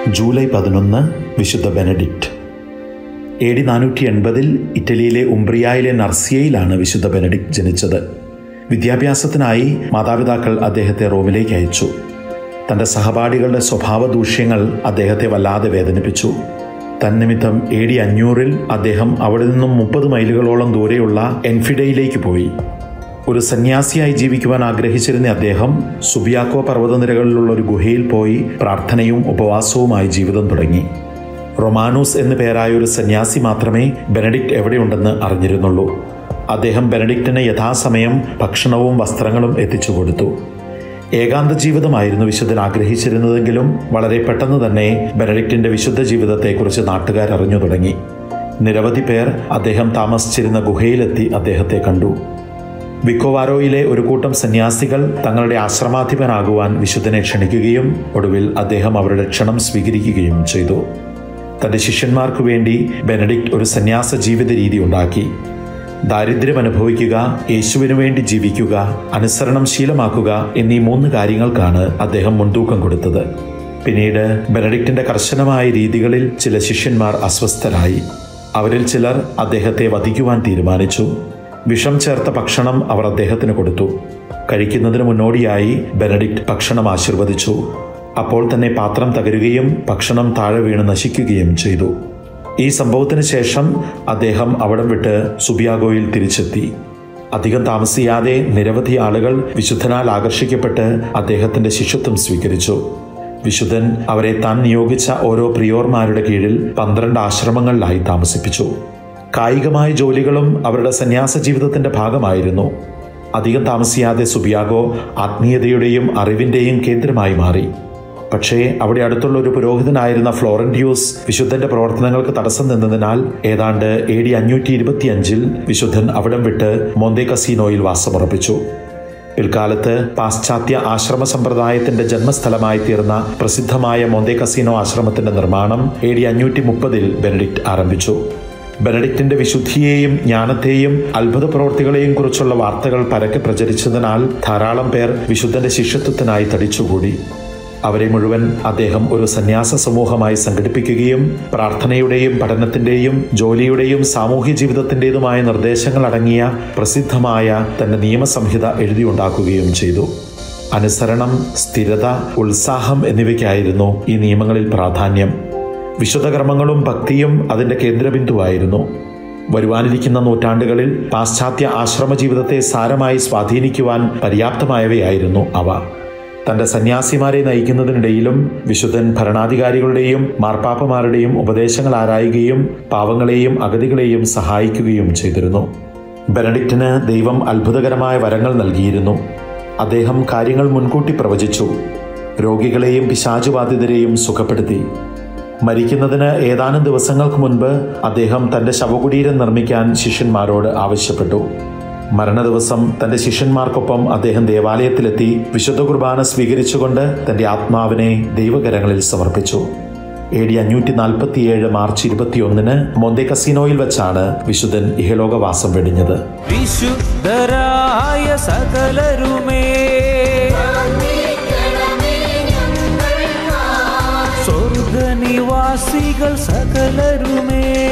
July പതിനൊന്ന് വിശുദ്ധ Benedict A D നാനൂറ്റി എൺപതിൽ ഇറ്റലിയിലെ ഉംബ്രിയയിലെ നർസിയയിലാണ് വിശുദ്ധ ബെനഡിക്റ്റ് ജനിച്ചത് വിദ്യാഭ്യാസത്തിനായി മാതാപിതാക്കൾ അദ്ദേഹത്തെ റോമിലേക്ക് അയച്ചു തൻ്റെ സഹപാഠികളുടെ സ്വഭാവ ദൂഷ്യങ്ങൾ അദ്ദേഹത്തെ വല്ലാതെ വേദനിപ്പിച്ചു തന്നിമിത്തം എ ഡി അഞ്ഞൂറിൽ അദ്ദേഹം അവിടെ നിന്നും മുപ്പത് മൈലുകളോളം ദൂരെയുള്ള എൻഫിഡയിലേക്ക് പോയി ഒരു സന്യാസിയായി ജീവിക്കുവാൻ ആഗ്രഹിച്ചിരുന്ന അദ്ദേഹം സുബിയാക്കോ പർവ്വതനിരകളിലുള്ള ഒരു ഗുഹയിൽ പോയി പ്രാർത്ഥനയും ഉപവാസവുമായി ജീവിതം തുടങ്ങി റൊമാനൂസ് എന്നു പേരായ ഒരു സന്യാസി മാത്രമേ ബെനഡിക്റ്റ് എവിടെയുണ്ടെന്ന് അറിഞ്ഞിരുന്നുള്ളൂ അദ്ദേഹം ബെനഡിക്റ്റിന് യഥാസമയം ഭക്ഷണവും വസ്ത്രങ്ങളും എത്തിച്ചു കൊടുത്തു ഏകാന്ത ജീവിതമായിരുന്നു വിശുദ്ധൻ ആഗ്രഹിച്ചിരുന്നതെങ്കിലും വളരെ പെട്ടെന്ന് തന്നെ ബെനഡിക്റ്റിന്റെ വിശുദ്ധ ജീവിതത്തെക്കുറിച്ച് നാട്ടുകാർ അറിഞ്ഞു തുടങ്ങി നിരവധി പേർ അദ്ദേഹം താമസിച്ചിരുന്ന ഗുഹയിലെത്തി അദ്ദേഹത്തെ കണ്ടു വിക്കോവാരോയിലെ ഒരു കൂട്ടം സന്യാസികൾ തങ്ങളുടെ ആശ്രമാധിപനാകുവാൻ വിശുദ്ധനെ ക്ഷണിക്കുകയും ഒടുവിൽ അദ്ദേഹം അവരുടെ ക്ഷണം സ്വീകരിക്കുകയും ചെയ്തു തന്റെ ശിഷ്യന്മാർക്ക് വേണ്ടി ബെനഡിക്റ്റ് ഒരു സന്യാസ ജീവിത രീതി ഉണ്ടാക്കി ദാരിദ്ര്യം അനുഭവിക്കുക യേശുവിനു വേണ്ടി ജീവിക്കുക അനുസരണം ശീലമാക്കുക എന്നീ മൂന്ന് കാര്യങ്ങൾക്കാണ് അദ്ദേഹം മുൻതൂക്കം കൊടുത്തത് പിന്നീട് ബെനഡിക്റ്റിന്റെ കർശനമായ രീതികളിൽ ചില ശിഷ്യന്മാർ അസ്വസ്ഥരായി അവരിൽ ചിലർ അദ്ദേഹത്തെ വധിക്കുവാൻ തീരുമാനിച്ചു വിഷം ചേർത്ത ഭക്ഷണം അവർ അദ്ദേഹത്തിന് കൊടുത്തു കഴിക്കുന്നതിന് മുന്നോടിയായി ബെനഡിക്റ്റ് ഭക്ഷണം ആശീർവദിച്ചു അപ്പോൾ തന്നെ പാത്രം തകരുകയും ഭക്ഷണം താഴെ വീണ് നശിക്കുകയും ചെയ്തു ഈ സംഭവത്തിന് ശേഷം അദ്ദേഹം അവിടം വിട്ട് സുബിയാഗോയിൽ തിരിച്ചെത്തി അധികം താമസിയാതെ നിരവധി ആളുകൾ വിശുദ്ധനാൽ ആകർഷിക്കപ്പെട്ട് അദ്ദേഹത്തിന്റെ ശിഷ്യത്വം സ്വീകരിച്ചു വിശുദ്ധൻ അവരെ താൻ നിയോഗിച്ച ഓരോ പ്രിയോർമാരുടെ കീഴിൽ പന്ത്രണ്ട് ആശ്രമങ്ങളിലായി താമസിപ്പിച്ചു കായികമായ ജോലികളും അവരുടെ സന്യാസ ജീവിതത്തിന്റെ ഭാഗമായിരുന്നു അധികം താമസിയാതെ സുബിയാഗോ ആത്മീയതയുടെയും അറിവിന്റെയും കേന്ദ്രമായി മാറി പക്ഷേ അവിടെ അടുത്തുള്ള ഒരു പുരോഹിതനായിരുന്ന ഫ്ലോറന്റിയൂസ് വിശുദ്ധന്റെ പ്രവർത്തനങ്ങൾക്ക് തടസ്സം നിന്നതിനാൽ ഏതാണ്ട് എ ഡി അഞ്ഞൂറ്റി ഇരുപത്തിയഞ്ചിൽ വിശുദ്ധൻ അവിടം വിട്ട് മോന്തെ കസീനോയിൽ വാസമുറപ്പിച്ചു പിൽക്കാലത്ത് പാശ്ചാത്യ ആശ്രമ സമ്പ്രദായത്തിന്റെ ജന്മസ്ഥലമായി തീർന്ന പ്രസിദ്ധമായ മോന്തെ കസീനോ ആശ്രമത്തിന്റെ നിർമ്മാണം എ ഡി അഞ്ഞൂറ്റി മുപ്പതിൽ ബെനഡിക്റ്റ് ആരംഭിച്ചു ബെനഡിക്റ്റിന്റെ വിശുദ്ധിയെയും ജ്ഞാനത്തെയും അത്ഭുത പ്രവർത്തികളെയും കുറിച്ചുള്ള വാർത്തകൾ പരക്കെ പ്രചരിച്ചതിനാൽ ധാരാളം പേർ വിശുദ്ധന്റെ ശിഷ്യത്വത്തിനായി തടിച്ചുകൂടി അവരെ മുഴുവൻ അദ്ദേഹം ഒരു സന്യാസ സമൂഹമായി സംഘടിപ്പിക്കുകയും പ്രാർത്ഥനയുടെയും പഠനത്തിന്റെയും ജോലിയുടെയും സാമൂഹ്യ ജീവിതത്തിൻ്റെതുമായ നിർദ്ദേശങ്ങൾ അടങ്ങിയ പ്രസിദ്ധമായ തന്റെ നിയമസംഹിത എഴുതിയുണ്ടാക്കുകയും ചെയ്തു അനുസരണം സ്ഥിരത ഉത്സാഹം എന്നിവയ്ക്കായിരുന്നു ഈ നിയമങ്ങളിൽ പ്രാധാന്യം വിശുദ്ധകർമ്മങ്ങളും ഭക്തിയും അതിന്റെ കേന്ദ്രബിന്ദുവായിരുന്നു വരുവാനിരിക്കുന്ന നൂറ്റാണ്ടുകളിൽ പാശ്ചാത്യ ആശ്രമ ജീവിതത്തെ സാരമായി സ്വാധീനിക്കുവാൻ പര്യാപ്തമായവയായിരുന്നു അവ തന്റെ സന്യാസിമാരെ നയിക്കുന്നതിനിടയിലും വിശുദ്ധൻ ഭരണാധികാരികളുടെയും മാർപ്പാപ്പമാരുടെയും ഉപദേശങ്ങൾ ആരായുകയും പാവങ്ങളെയും അഗതികളെയും സഹായിക്കുകയും ചെയ്തിരുന്നു ബെനഡിക്റ്റിന് ദൈവം അത്ഭുതകരമായ വരങ്ങൾ നൽകിയിരുന്നു അദ്ദേഹം കാര്യങ്ങൾ മുൻകൂട്ടി പ്രവചിച്ചു രോഗികളെയും പിശാചുബാധിതരെയും സുഖപ്പെടുത്തി മരിക്കുന്നതിന് ഏതാനും ദിവസങ്ങൾക്ക് മുൻപ് അദ്ദേഹം തന്റെ ശവകുടീരം നിർമ്മിക്കാൻ ശിഷ്യന്മാരോട് ആവശ്യപ്പെട്ടു മരണദിവസം തന്റെ ശിഷ്യന്മാർക്കൊപ്പം അദ്ദേഹം ദേവാലയത്തിലെത്തി വിശുദ്ധ കുർബാന സ്വീകരിച്ചുകൊണ്ട് തന്റെ ആത്മാവിനെ ദൈവകരങ്ങളിൽ സമർപ്പിച്ചു എ ഡി അഞ്ഞൂറ്റി നാൽപ്പത്തിയേഴ് മാർച്ച് ഇരുപത്തിയൊന്നിന് മൊന്തെ കസീനോയിൽ വെച്ചാണ് വിശുദ്ധൻ ഇഹലോകവാസം വെടിഞ്ഞത് വിശുദ്ധരായ സകലരുമേ സ്വർഗനിവാസികൾ സകലരുമേ